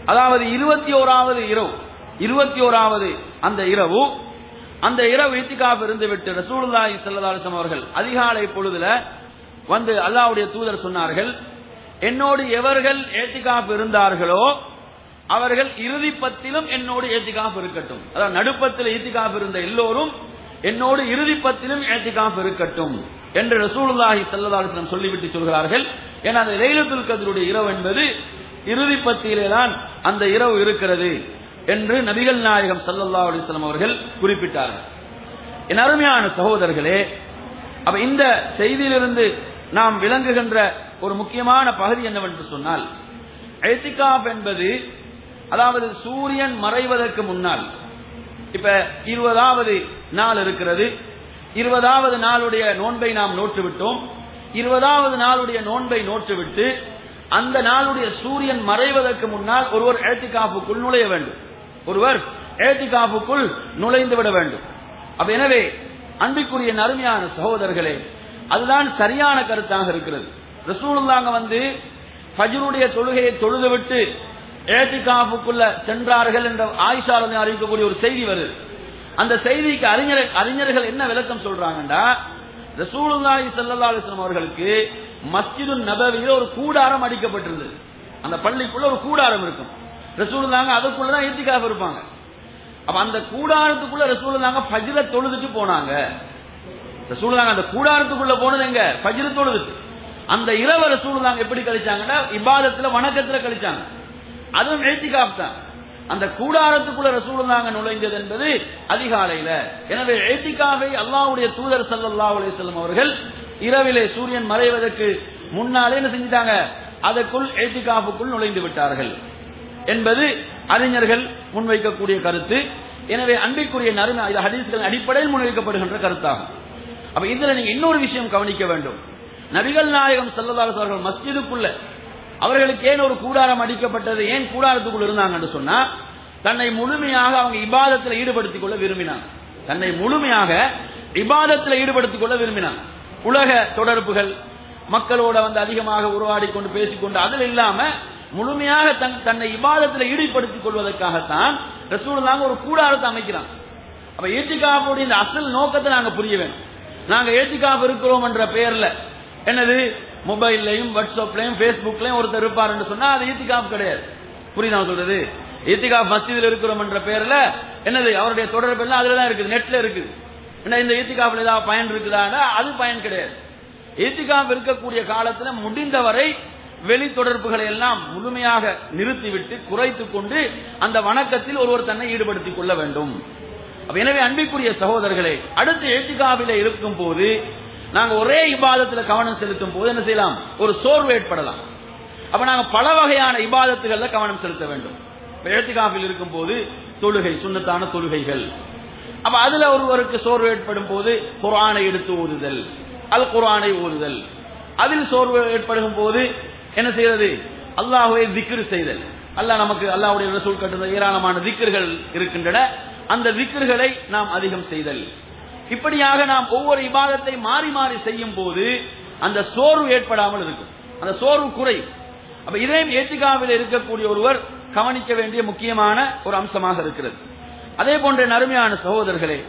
அதாவது இருபத்தி ஓராவது இரவு இருபத்தி ஓராவது அந்த இரவு அந்த இரவு இத்திகாப் இருந்து விட்டு ரசூலுல்லாஹி ஸல்லல்லாஹு அலைஹி வஸல்லம் அவர்கள் அதிகாலை பொழுதுல வந்து அல்லாஹ்வுடைய தூதர் சொன்னார்கள் என்னோடு எவர்கள் ஏத்திகாப் இருந்தார்களோ அவர்கள் இறுதி பத்திலும் என்னோடு ஏத்திகாப் இருக்கட்டும் அதாவது நடுப்பத்தில் ஏத்திகாப் இருந்த எல்லோரும் என்னோடு இறுதி பத்திலும் ஏத்திகாப் இருக்கட்டும் என்று ரசூலுல்லாஹி ஸல்லல்லாஹு அலைஹி வஸல்லம் சொல்லிவிட்டு சொல்கிறார்கள் ஏன்னா அந்த லைலத்துல் கத்ருடைய இரவு என்பது இறுதி பத்தியிலே தான் அந்த இரவு இருக்கிறது என்று நபிகள் நாயகம் ஸல்லல்லாஹு அலைஹி வஸல்லம் அவர்கள் குறிப்பிட்டார்கள் என் அருமையான சகோதரர்களே அப்ப இந்த செய்தியிலிருந்து நாம் விளங்குகின்ற ஒரு முக்கியமான பகுதி என்னவென்று சொன்னால் எத்திகாப் என்பது அதாவது சூரியன் மறைவதற்கு முன்னால் இப்ப இருபதாவது நாள் இருக்கிறது இருபதாவது நாளுடைய நோன்பை நாம் நோற்று விட்டோம் இருபதாவது நாளுடைய நோன்பை நோற்றுவிட்டு அந்த நாளுடைய சூரியன் மறைவதற்கு முன்னால் ஒருவர் ஏத்திகாப்புக்குள் நுழைய வேண்டும் ஒருவர் ஏத்திகாப்புக்குள் நுழைந்து விட வேண்டும் அப்ப எனவே அன்பிற்குரிய நறுமையான சகோதரர்களே அதுதான் சரியான கருத்தாக இருக்கிறது ரசூலுல்லாங்க வந்து ஃபஜ்ருடைய தொழுகையை தொழுதுவிட்டு ஏத்திகாப்புக்குள்ள சென்றார்கள் என்ற ஆயிஷாரதை அறிவிக்கக்கூடிய ஒரு செய்தி வருது அந்த செய்திக்கு அறிஞர் அறிஞர்கள் என்ன விளக்கம் சொல்றாங்கடா ரசூலுல்லாஹி ஸல்லல்லாஹு அலைஹி வஸல்லம் அவர்களுக்கு மஸ்ஜிது நபவியில ஒரு கூடாரம் அடிக்கப்பட்டிருந்தது அந்த பள்ளிக்குள்ள ஒரு கூடாரம் இருக்கும் ரசூலுல்லாங்க அதுக்குள்ள தான் இத்திகாப் இருப்பாங்க அப்ப அந்த கூடாரத்துக்குள்ள ரசூலுல்லாங்க ஃபஜ்ர தொழுதுட்டு போனாங்க ரசூலுல்லாங்க அந்த கூடாரத்துக்குள்ள போனது எங்க ஃபஜ்ர தொழுதுட்டு அந்த இரவு ரசூலுல்லாங்க எப்படி கழிச்சாங்கன்னா இபாதத்துல வணக்கத்துல கழிச்சாங்க அதுவும் ஏத்திகாப் தான் அந்த கூடாரத்துக்குள்ள ரசூலுல்லாங்க நுழைந்தது என்பது அதிகாலையில எனவே ஏத்திகாவை அல்லாஹ்வுடைய தூதர் ஸல்லல்லாஹு அலைஹி வஸல்லம் அவர்கள் இரவிலே சூரியன் மறைவதற்கு முன்னாலே என்ன செஞ்சிட்டாங்க அதற்குள் ஏத்திகாப்புக்குள் நுழைந்து விட்டார்கள் என்பது அறிஞர்கள் முன்வைக்கக்கூடிய கருத்து எனவே அன்பிற்குரிய நறுமை இது ஹதீஸ்கள் அடிப்படையில் முன்வைக்கப்படுகின்ற கருத்தாகும் அப்ப இதுல நீங்க இன்னொரு விஷயம் கவனிக்க வேண்டும் நபிகள் நாயகம் ஸல்லல்லாஹு அலைஹி அவர்கள் மஸ்ஜிதுக்குள்ள அவர்களுக்கு ஏன் ஒரு கூடாரம் அடிக்கப்பட்டது ஏன் கூடாரத்துக்குள் இருந்தாங்கன்னு சொன்னா தன்னை முழுமையாக அவங்க இபாதத்தில் ஈடுபடுத்திக் கொள்ள விரும்பினாங்க தன்னை முழுமையாக இபாதத்தில் ஈடுபடுத்திக் கொள்ள விரும்பினாங்க உலக தொடர்புகள் மக்களோட வந்து அதிகமாக உருவாடி கொண்டு பேசிக்கொண்டு அதில் இல்லாம முழுமையாக தன் தன்னை இபாதத்தில் ஈடுபடுத்திக் கொள்வதற்காகத்தான் ரசூலுல்லாங்க ஒரு கூடாரத்தை அமைக்கிறாங்க அப்ப ஏத்திகாப்புடைய இந்த அசல் நோக்கத்தை நாங்க புரிய வேண்டும் நாங்க ஏத்திகாப் இருக்கிறோம் என்ற பெயர்ல என்னது மொபைல்லையும் வாட்ஸ்அப்லயும் பேஸ்புக்லயும் ஒருத்தர் இருப்பார் என்று சொன்னா அது ஈத்திகாப் கிடையாது புரியுதா சொல்றது ஈத்திகாப் மஸ்ஜிதில் இருக்கிறோம் என்ற பெயர்ல என்னது அவருடைய தொடர்பு எல்லாம் அதுல தான் இருக்குது நெட்ல இருக்குது என்ன இந்த ஈத்திகாப்ல ஏதாவது பயன் இருக்குதான்னா அது பயன் கிடையாது ஈத்திகாப் இருக்கக்கூடிய காலத்துல முடிந்தவரை வெளி தொடர்புகளை எல்லாம் முழுமையாக நிறுத்திவிட்டு குறைத்துக் கொண்டு அந்த வணக்கத்தில் ஒருவர் தன்னை ஈடுபடுத்திக் கொள்ள வேண்டும் அப்ப எனவே அன்பிற்குரிய சகோதரர்களே அடுத்து ஏத்திகாவில இருக்கும் போது நாங்க ஒரே இபாதத்துல கவனம் செலுத்தும் போது என்ன செய்யலாம் ஒரு சோர்வு ஏற்படலாம் அப்ப நாங்க பல வகையான இபாதத்துகள்ல கவனம் செலுத்த வேண்டும் ஏத்திகாஃபில் இருக்கும் போது தொழுகை சுண்ணத்தான தொழுகைகள் அப்ப அதுல ஒருவருக்கு சோர்வு ஏற்படும் போது குரானை எடுத்து ஓதுதல் அல் குரானை ஓதுதல் அதில் சோர்வு ஏற்படும் போது என்ன செய்யறது அல்லாஹுவை திக்ரு செய்தல் அல்லாஹ் நமக்கு அல்லாஹ்வுடைய ரசூல் கட்டுந்த ஏராளமான திக்கர்கள் இருக்கின்றன அந்த திக்கர்களை நாம் அதிகம் செய்தல் இப்படியாக நாம் ஒவ்வொரு இபாதத்தை மாறி மாறி செய்யும் போது அந்த சோர்வு ஏற்படாமல் இருக்கும் அந்த சோர்வு குறை அப்ப இதையும் ஏத்திகாவில் இருக்கக்கூடிய ஒருவர் கவனிக்க வேண்டிய முக்கியமான ஒரு அம்சமாக இருக்கிறது அதே போன்ற நறுமையான சகோதரர்களே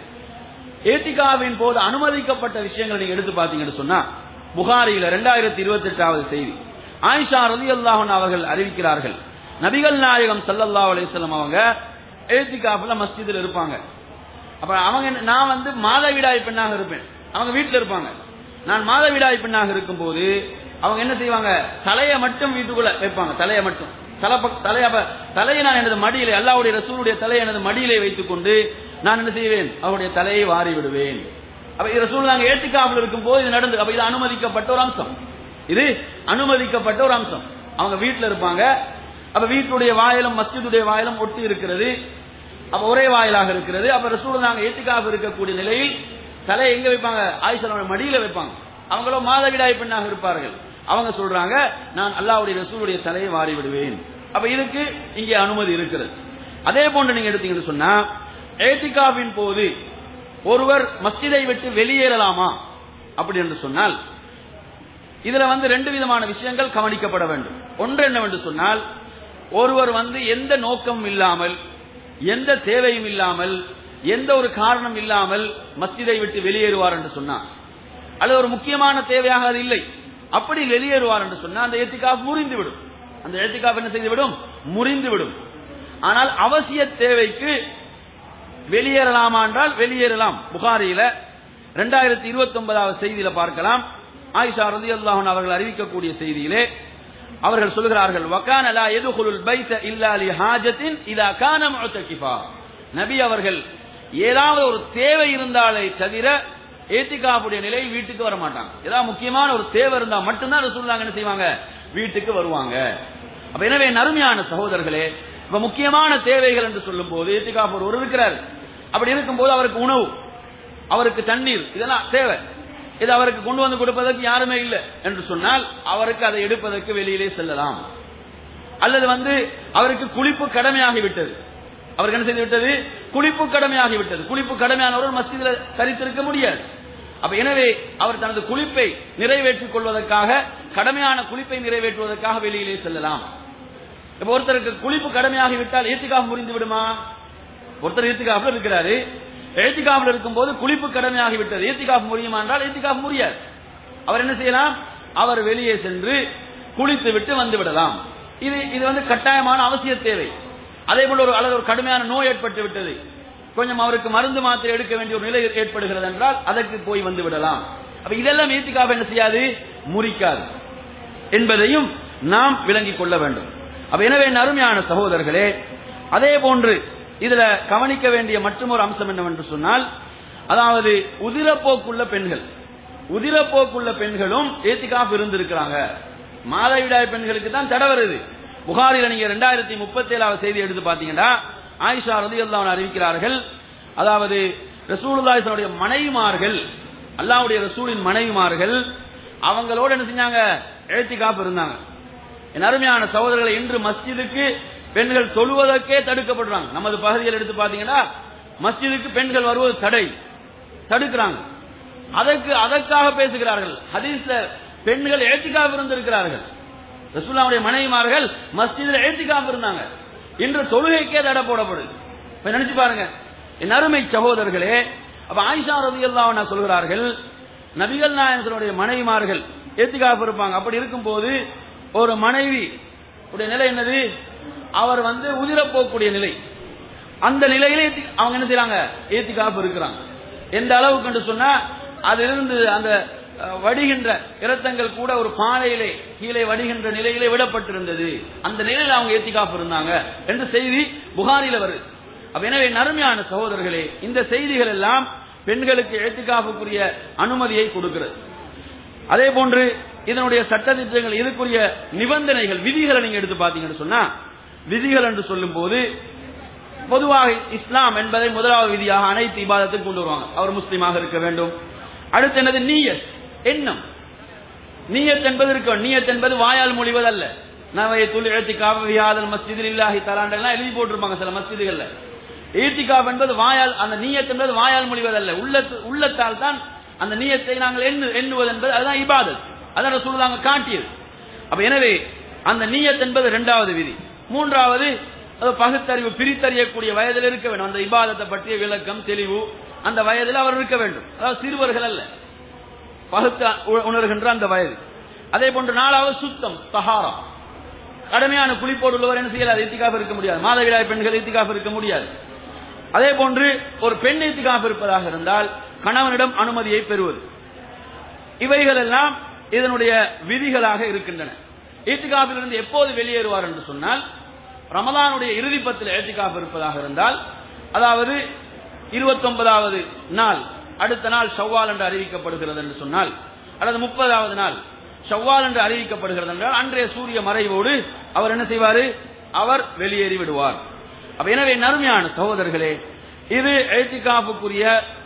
ஏத்திகாவின் போது அனுமதிக்கப்பட்ட விஷயங்களை நீங்க எடுத்து பார்த்தீங்கன்னு சொன்னா புகாரியில ரெண்டாயிரத்தி இருபத்தி எட்டாவது செய்தி ஆயிஷா ரதி அல்லாஹன் அவர்கள் அறிவிக்கிறார்கள் நபிகள் நாயகம் சல்லல்லாஹு அலையம் அவங்க ஏத்திகாஃபில் மஸ்ஜிதில் இருப்பாங்க அப்ப அவங்க என்ன- நான் வந்து மாதவிடாய் பெண்ணாக இருப்பேன் அவங்க வீட்டில் இருப்பாங்க நான் மாதவிடாய் பெண்ணாக இருக்கும்போது அவங்க என்ன செய்வாங்க தலையை மட்டும் வீட்டுக்குள்ள வைப்பாங்க தலையை மட்டும் தலை பக்- தலைய அப்ப- தலையை நான் எனது மடியிலே அல்லாவுடைய ரசூலுடைய தலையை எனது மடியிலே வைத்துக் கொண்டு நான் என்ன செய்வேன் அவருடைய தலையை வாரி விடுவேன் அப்ப இது ரசூல் நாங்க ஏத்திக்காமல் இருக்கும் போது இது நடந்து அப்ப இது அனுமதிக்கப்பட்ட ஒரு அம்சம் இது அனுமதிக்கப்பட்ட ஒரு அம்சம் அவங்க வீட்டில் இருப்பாங்க அப்ப வீட்டுடைய வாயிலும் மஸ்ஜிதுடைய வாயிலும் ஒட்டி இருக்கிறது அப்ப ஒரே வாயிலாக இருக்கிறது அப்ப ரசூல் நாங்க ஏத்திக்காக இருக்கக்கூடிய நிலையில் தலையை எங்க வைப்பாங்க ஆயிஷாவோட மடியில வைப்பாங்க அவங்களோ மாதவிடாய் பெண்ணாக இருப்பார்கள் அவங்க சொல்றாங்க நான் அல்லாஹ்வுடைய ரசூலுடைய தலையை வாரி விடுவேன் அப்ப இதுக்கு இங்கே அனுமதி இருக்கிறது அதே போன்று நீங்க எடுத்தீங்கன்னு சொன்னா ஏத்திகாவின் போது ஒருவர் மஸ்ஜிதை விட்டு வெளியேறலாமா அப்படி என்று சொன்னால் இதுல வந்து ரெண்டு விதமான விஷயங்கள் கவனிக்கப்பட வேண்டும் ஒன்று என்னவென்று சொன்னால் ஒருவர் வந்து எந்த நோக்கமும் இல்லாமல் எந்த தேவையும் இல்லாமல் எந்த ஒரு காரணம் இல்லாமல் மஸ்ஜிதை விட்டு வெளியேறுவார் என்று சொன்னார் அது ஒரு முக்கியமான தேவையாக அது இல்லை அப்படி வெளியேறுவார் என்று சொன்னா அந்த ஏத்திகாப் முறிந்துவிடும் அந்த ஏத்திகாப் என்ன செய்துவிடும் முறிந்துவிடும் ஆனால் அவசிய தேவைக்கு வெளியேறலாமா என்றால் வெளியேறலாம் புகாரியில ரெண்டாயிரத்தி இருபத்தி ஒன்பதாவது செய்தியில பார்க்கலாம் ஆயிஷா ரதி அல்லாஹன் அவர்கள் அறிவிக்கக்கூடிய செய்தியிலே அவர்கள் சொல்கிறார்கள் வக்கான லா எதுகுலுல் பைத்த இல்லா லி ஹாஜத்தின் இதா கான முஅத்தகிஃபா நபி அவர்கள் ஏதாவது ஒரு தேவை இருந்தாலே தவிர ஏத்திகாப்புடைய நிலையில் வீட்டுக்கு வர மாட்டாங்க ஏதாவது முக்கியமான ஒரு தேவை இருந்தா மட்டும்தான் ரசூலுல்லாஹ் என்ன செய்வாங்க வீட்டுக்கு வருவாங்க அப்ப எனவே நறுமையான சகோதரர்களே இப்ப முக்கியமான தேவைகள் என்று சொல்லும் போது ஏத்திகாப் ஒருவர் இருக்கிறார் அப்படி இருக்கும்போது அவருக்கு உணவு அவருக்கு தண்ணீர் இதெல்லாம் தேவை இது அவருக்கு கொண்டு வந்து கொடுப்பதற்கு யாருமே இல்லை என்று சொன்னால் அவருக்கு அதை எடுப்பதற்கு வெளியிலே செல்லலாம் அல்லது வந்து அவருக்கு குளிப்பு கடமையாகிவிட்டது அவருக்கு என்ன செய்து விட்டது குளிப்பு கடமையாகிவிட்டது குளிப்பு கடமையானவர் மஸ்ஜிதில் தரித்திருக்க முடியாது அப்ப எனவே அவர் தனது குளிப்பை நிறைவேற்றிக் கொள்வதற்காக கடமையான குளிப்பை நிறைவேற்றுவதற்காக வெளியிலே செல்லலாம் இப்ப ஒருத்தருக்கு குளிப்பு கடமையாகிவிட்டால் ஏத்திகாப் முறிந்து விடுமா ஒருத்தர் ஏத்திகாப்ல இருக்கிறாரு ஏத்திகாப்ல இருக்கும்போது குளிப்பு கடமையாகிவிட்டது ஏத்திகாப் முறியுமா என்றால் ஏத்திகாப் முடியாது அவர் என்ன செய்யலாம் அவர் வெளியே சென்று குளித்து விட்டு வந்து விடலாம் இது இது வந்து கட்டாயமான அவசிய தேவை அதே போல ஒரு அல்லது ஒரு கடுமையான நோய் ஏற்பட்டு விட்டது கொஞ்சம் அவருக்கு மருந்து மாத்திரை எடுக்க வேண்டிய ஒரு நிலை ஏற்படுகிறது என்றால் அதற்கு போய் வந்து விடலாம் அப்ப இதெல்லாம் ஏத்திக்காக என்ன செய்யாது முறிக்காது என்பதையும் நாம் விளங்கிக் கொள்ள வேண்டும் அப்ப எனவே அருமையான சகோதரர்களே அதே போன்று இதுல கவனிக்க வேண்டிய மற்றொரு அம்சம் என்னவென்று சொன்னால் அதாவது உதிரப்போக்குள்ள பெண்கள் உதிரப்போக்குள்ள பெண்களும் ஏத்திகாப் இருந்திருக்கிறாங்க மாதவிடாய் பெண்களுக்கு தான் தடை வருது புகாரில நீங்க ரெண்டாயிரத்தி முப்பத்தி ஏழாவது செய்தி எடுத்து பாத்தீங்கன்னா ஆயிஷா ரதி அல்லாஹ் அறிவிக்கிறார்கள் அதாவது ரசூலுல்லாஹினுடைய மனைவிமார்கள் அல்லாவுடைய ரசூலின் மனைவிமார்கள் அவங்களோட என்ன செஞ்சாங்க எழுத்திக்காப்பு இருந்தாங்க என் அருமையான சகோதரர்களை இன்று மஸ்ஜிதுக்கு பெண்கள் தொழுவதற்கே தடுக்கப்படுறாங்க நமது பகுதியில் எடுத்து பாத்தீங்கன்னா மஸ்ஜிதுக்கு பெண்கள் வருவது தடை தடுக்கிறாங்க அதற்கு அதற்காக பேசுகிறார்கள் ஹதீஸ்ல பெண்கள் ஏத்திக்காப்பு இருந்திருக்கிறார்கள் ரசூல்லாவுடைய மனைவிமார்கள் மஸ்ஜிதில் ஏத்திக்காப்பு இருந்தாங்க இன்று தொழுகைக்கே தடை போடப்படுது இப்ப நினைச்சு பாருங்க என் அருமை சகோதரர்களே அப்ப ஆயிஷா ரதி நான் சொல்கிறார்கள் நபிகள் நாயகனுடைய மனைவிமார்கள் ஏத்திக்காப்பு இருப்பாங்க அப்படி இருக்கும்போது ஒரு மனைவி உடைய நிலை என்னது அவர் வந்து உதிரப்போக்கூடிய நிலை அந்த நிலையில ஏத்தி- அவங்க என்ன செய்யறாங்க ஏத்திக்காப்பு இருக்கிறாங்க எந்த அளவுக்கு என்று சொன்னா அதிலிருந்து அந்த அஹ், வடிகின்ற இரத்தங்கள் கூட ஒரு பானையிலே கீழே வடிகின்ற நிலையிலே விடப்பட்டிருந்தது அந்த நிலையில அவங்க ஏத்திக்காப்பு இருந்தாங்க என்று செய்தி புகாரில வருது அப்ப எனவே நறுமையான சகோதரர்களே இந்த செய்திகள் எல்லாம் பெண்களுக்கு ஏத்திக்காப்புக்குரிய அனுமதியை கொடுக்கிறது அதே போன்று இதனுடைய சட்டத்திட்டங்கள் இதுக்குரிய நிபந்தனைகள் விதிகளை நீங்க எடுத்து பாத்தீங்கன்னு சொன்னா விதிகள் என்று சொல்லும் போது பொதுவாக இஸ்லாம் என்பதை முதலாவது விதியாக அனைத்து இபாதத்துக்கு கொண்டு வருவாங்க அவர் முஸ்லீமாக இருக்க வேண்டும் அடுத்து என்னது நீயத் எண்ணம் நீயத் என்பது இருக்க நீயத் என்பது வாயால் மொழிவது அல்ல நவைய துள் எழுத்திக்காவ வியாதல் மஸ்ஜிதில் இல்லாஹி தலாண்டெல்லாம் எழுதி போட்டிருப்பாங்க சில மஸ்ஜிதுகள்ல ஈத்திகாப் என்பது வாயால் அந்த நீயத் என்பது வாயால் மொழிவதல்ல உள்ளத்து உள்ளத்தால் தான் அந்த நீயத்தை நாங்கள் எண்ணு எண்ணுவது என்பது அதுதான் இபாதத் அதான் ரசூலுல்லாஹ் காட்டியது அப்ப எனவே அந்த நீயத் என்பது இரண்டாவது விதி மூன்றாவது அது பகுத்தறிவு பிரித்தறியக்கூடிய வயதில் இருக்க வேண்டும் அந்த இபாதத்தை பற்றிய விளக்கம் தெளிவு அந்த வயதில் அவர் இருக்க வேண்டும் அதாவது சிறுவர்கள் அல்ல பகுத்து உ- உணர்கின்ற அந்த வயது அதே போன்று நாலாவது சுத்தம் தஹாரா கடுமையான குளிப்போடு உள்ளவர் என்ன செய்யலாம் இத்திகாஃப் இருக்க முடியாது மாதவிடாய் பெண்கள் இத்திகாஃப் இருக்க முடியாது அதே போன்று ஒரு பெண் இத்திகாஃப் இருப்பதாக இருந்தால் கணவனிடம் அனுமதியை பெறுவது இவைகள் எல்லாம் இதனுடைய விதிகளாக இருக்கின்றன இருந்து எப்போது வெளியேறுவார் என்று சொன்னால் ரமலானுடைய இறுதி பத்தில் ஏத்திகாப் இருப்பதாக இருந்தால் அதாவது இருபத்தொன்பதாவது நாள் அடுத்த நாள் ஷவ்வால் என்று அறிவிக்கப்படுகிறது என்று சொன்னால் அல்லது முப்பதாவது நாள் ஷவ்வால் என்று அறிவிக்கப்படுகிறது என்றால் அன்றைய சூரிய மறைவோடு அவர் என்ன செய்வாரு அவர் வெளியேறி விடுவார் அப்ப எனவே நறுமையான சகோதரர்களே இது ஏத்திகாப்புக்குரிய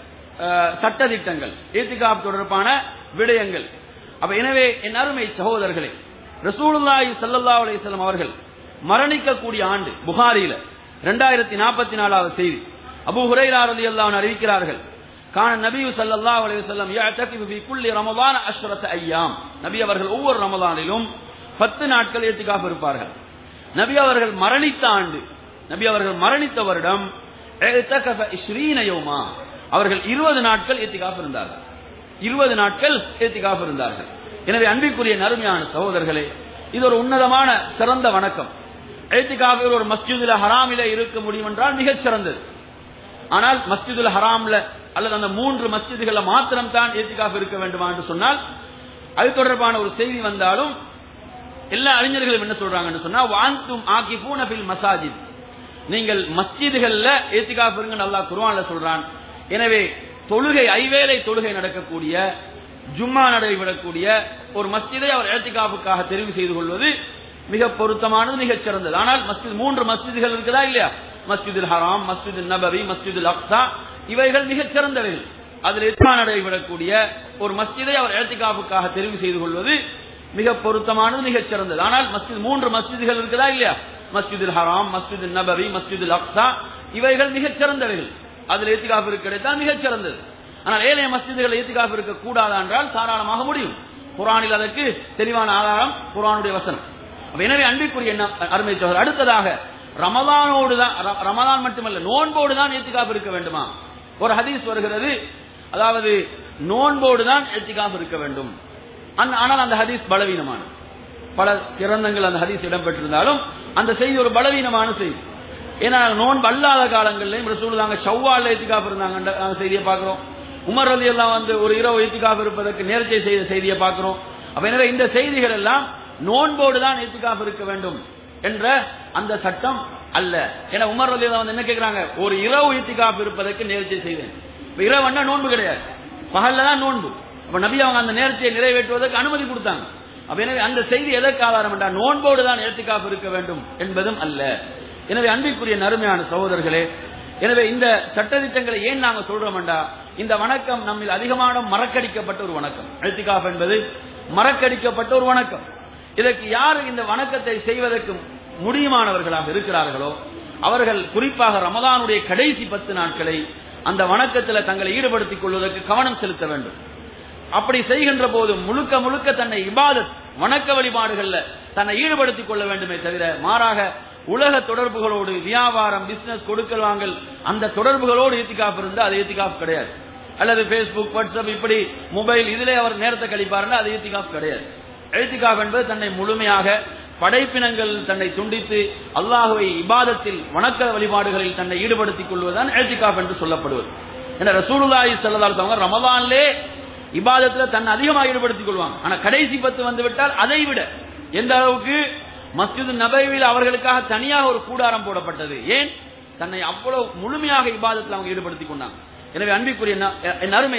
சட்ட திட்டங்கள் ஏத்திகாப் தொடர்பான விடயங்கள் அப்ப எனவே என் அருமை சகோதரர்களே ரசூலுல்லாஹி ஸல்லல்லாஹு அலைஹி வஸல்லம் அவர்கள் மரணிக்கக்கூடிய ஆண்டு புகாரில ரெண்டாயிரத்தி நாற்பத்தி நாலாவது செய்தி அபூ ஹுரைரா ரலியல்லாஹு அன்ஹு அறிவிக்கிறார்கள் கான நபியு ஸல்லல்லாஹு அலைஹி வஸல்லம் يعتكف في كل رمضان 10 ايام நபி அவர்கள் ஒவ்வொரு ரமலானிலும் 10 நாட்கள் இத்திகாஃப் இருப்பார்கள் நபி அவர்கள் மரணித்த ஆண்டு நபி அவர்கள் மரணித்த வருடம் இஅ்தகஃப இஸ்ரீன யௌமா. அவர்கள் இருபது நாட்கள் ஏத்திகாஃப் இருந்தார்கள் இருபது நாட்கள் ஏத்திகாஃப் இருந்தார்கள் எனவே அன்பிற்குரிய நறுமையான சகோதரர்களே இது ஒரு உன்னதமான சிறந்த வணக்கம் ஏத்திகாஃபில் ஒரு மஸ்ஜிதுல ஹராமில இருக்க முடியும் என்றால் மிகச் சிறந்தது ஆனால் மஸ்ஜிதுல் ஹராம்ல அல்லது அந்த மூன்று மஸ்ஜிதுகள்ல மாத்திரம் தான் ஏத்திகாஃப் இருக்க வேண்டுமா என்று சொன்னால் அது தொடர்பான ஒரு செய்தி வந்தாலும் எல்லா அறிஞர்களும் என்ன சொல்றாங்கன்னு சொன்னா வாந்தும் ஆகிபூன ஃபில் மசாஜித் நீங்கள் மஸ்ஜிதுகள்ல ஏத்திகாஃப் இருங்கன்னு அல்லாஹ் குர்ஆன்ல சொல்றான் எனவே தொழுகை ஐவேளை தொழுகை நடக்கக்கூடிய ஜும்மா நடைபெறக்கூடிய ஒரு மஸ்ஜிதை அவர் ஏத்திகாஃபுக்காக தெரிவு செய்து கொள்வது மிக பொருத்தமானது மிகச் சிறந்தது ஆனால் மஸ்ஜித் மூன்று மஸ்ஜிதுகள் இருக்குதா இல்லையா மஸ்ஜிதுல் ஹராம் மஸ்ஜிதுல் நபவி மஸ்ஜிதுல் அக்ஸா இவைகள் மிகச் சிறந்தவைகள் அதில் இஸ்மா நடைபெறக்கூடிய ஒரு மஸ்ஜிதை அவர் ஏத்திகாஃபுக்காக தெரிவு செய்து கொள்வது மிக பொருத்தமானது மிகச் சிறந்தது ஆனால் மஸ்ஜித் மூன்று மஸ்ஜிதுகள் இருக்குதா இல்லையா மஸ்ஜிதுல் ஹராம் மஸ்ஜிதுல் நபவி மஸ்ஜிதுல் அக்ஸா இவைகள் மிகச் சிறந்தவைகள் அதில் ஏத்திகாஃப் இருக்க கிடைத்தால் மிகச் சிறந்தது ஆனால் ஏழைய மஸ்ஜிதுகள் ஏத்திகாஃப் இருக்க கூடாதா என்றால் தாராளமாக முடியும் குரானில் அதற்கு தெளிவான ஆதாரம் குரானுடைய வசனம் அப்ப எனவே அன்பிற்குரிய என்ன அருமை சகோதரர் அடுத்ததாக ரமதானோடு தான் ர- ரமதான் மட்டுமல்ல நோன்போடு தான் ஏத்திகாப் இருக்க வேண்டுமா ஒரு ஹதீஸ் வருகிறது அதாவது நோன்போடு தான் ஏத்திகாப் இருக்க வேண்டும் அந்த- ஆனால் அந்த ஹதீஸ் பலவீனமானது பல கிரந்தங்கள் அந்த ஹதீஸ் இடம்பெற்றிருந்தாலும் அந்த செய்தி ஒரு பலவீனமான செய்தி ஏன்னா நோன்பு அல்லாத காலங்களிலும் ரசூலுல்லாங்க ஷவ்வால் ஏத்திகாப் இருந்தாங்க அந்த செய்தியை பார்க்கிறோம் உமர் ரலி எல்லாம் வந்து ஒரு இரவு ஏத்திகாப் இருப்பதற்கு நேர்ச்சை செய்த செய்தியை பார்க்கிறோம் அப்ப எனவே இந்த செய்திகள் எல்லாம் நோன்போடு தான் ஏத்திகாப் இருக்க வேண்டும் என்ற அந்த சட்டம் அல்ல ஏன்னா உமர் ரலி வந்து என்ன கேட்கிறாங்க ஒரு இரவு ஏத்திகாப் இருப்பதற்கு நேர்ச்சை செய்தேன் இப்ப இரவுன்னா நோன்பு கிடையாது பகல்ல தான் நோன்பு அப்ப நபி அவங்க அந்த நேர்ச்சியை நிறைவேற்றுவதற்கு அனுமதி கொடுத்தாங்க அப்ப எனவே அந்த செய்தி எதற்கு ஆதாரம் என்றால் நோன்போடு தான் ஏத்திகாப் இருக்க வேண்டும் என்பதும் அல்ல எனவே அன்பிற்குரிய நறுமையான சகோதரர்களே எனவே இந்த சட்டதிட்டங்களை ஏன் நாங்க சொல்றோம்டா இந்த வணக்கம் நம்மில் அதிகமான மறக்கடிக்கப்பட்ட ஒரு வணக்கம் எழுத்திகாப் என்பது மறக்கடிக்கப்பட்ட ஒரு வணக்கம் இதற்கு யார் இந்த வணக்கத்தை செய்வதற்கு முடியுமானவர்களாக இருக்கிறார்களோ அவர்கள் குறிப்பாக ரமதானுடைய கடைசி பத்து நாட்களை அந்த வணக்கத்தில் தங்களை ஈடுபடுத்திக் கொள்வதற்கு கவனம் செலுத்த வேண்டும் அப்படி செய்கின்ற போது முழுக்க முழுக்க தன்னை இபாதத் வணக்க வழிபாடுகள்ல தன்னை ஈடுபடுத்திக் கொள்ள வேண்டுமே தவிர மாறாக உலக தொடர்புகளோடு வியாபாரம் பிசினஸ் கொடுக்கல் வாங்கல் அந்த தொடர்புகளோடு ஏத்திகாப் இருந்தால் அது ஏத்திகாப் கிடையாது அல்லது பேஸ்புக் வாட்ஸ்அப் இப்படி மொபைல் இதிலே அவர் நேரத்தை கழிப்பாருன்னா அது ஏத்திகாப் கிடையாது எழுத்திகாப் என்பது தன்னை முழுமையாக படைப்பினங்கள் தன்னை துண்டித்து அல்லாஹுவை இபாதத்தில் வணக்க வழிபாடுகளில் தன்னை ஈடுபடுத்திக் கொள்வதுதான் எழுத்திகாப் என்று சொல்லப்படுவது என ரசூலுல்லாஹி ஸல்லல்லாஹு அலைஹி வஸல்லம் ரமலான்லே இபாதத்துல தன்னை அதிகமாக ஈடுபடுத்திக் கொள்வாங்க ஆனா கடைசி பத்து வந்து விட்டால் அதை விட எந்த அளவுக்கு மஸ்ஜித் நபவியில் அவர்களுக்காக தனியாக ஒரு கூடாரம் போடப்பட்டது ஏன் தன்னை அவ்வளவு முழுமையாக இபாதத்தில் அவங்க ஈடுபடுத்திக் கொண்டாங்க எனவே அன்பிற்குரிய ந- என் அருமை